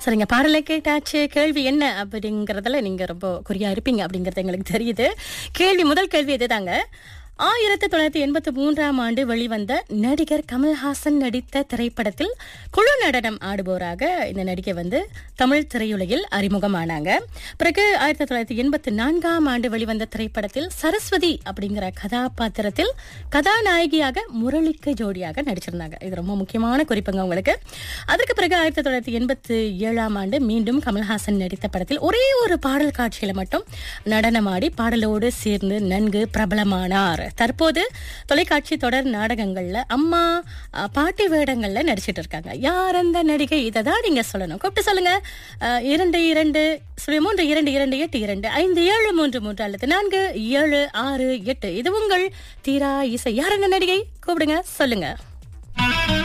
சரிங்க பாடலை கேட்டாச்சு கேள்வி என்ன அப்படிங்கறதுல நீங்க ரொம்ப குறியா இருப்பீங்க அப்படிங்கறது எங்களுக்கு தெரியுது கேள்வி முதல் கேள்வி இதுதாங்க ஆயிரத்தி தொள்ளாயிரத்தி எண்பத்தி மூன்றாம் ஆண்டு வெளிவந்த நடிகர் கமல்ஹாசன் நடித்த திரைப்படத்தில் குழு நடனம் ஆடுபவராக இந்த நடிகை வந்து தமிழ் திரையுலகில் அறிமுகமானாங்க பிறகு ஆயிரத்தி தொள்ளாயிரத்தி எண்பத்தி நான்காம் ஆண்டு வெளிவந்த திரைப்படத்தில் சரஸ்வதி அப்படிங்கிற கதாபாத்திரத்தில் கதாநாயகியாக முரளிக்கு ஜோடியாக நடிச்சிருந்தாங்க இது ரொம்ப முக்கியமான குறிப்புங்க உங்களுக்கு அதற்கு பிறகு ஆயிரத்தி தொள்ளாயிரத்தி எண்பத்தி ஏழாம் ஆண்டு மீண்டும் கமல்ஹாசன் நடித்த படத்தில் ஒரே ஒரு பாடல் காட்சியில மட்டும் நடனமாடி பாடலோடு சேர்ந்து நன்கு பிரபலமானார் தற்போது தொலைக்காட்சி தொடர் நாடகங்கள்ல அம்மா அஹ், பாட்டி வேடங்கள்ல நடிச்சிட்டு இருக்காங்க யார் அந்த நடிகை இதை தான் நீங்க சொல்லணும் கூப்பிட்டு சொல்லுங்க அஹ், இரண்டு இரண்டு சுழி மூன்று இரண்டு இரண்டு எட்டு இரண்டு ஐந்து ஏழு மூன்று மூன்று அல்லது நான்கு ஏழு ஆறு எட்டு இது உங்கள் தீரா இசை யார் அந்த நடிகை கூப்பிடுங்க சொல்லுங்க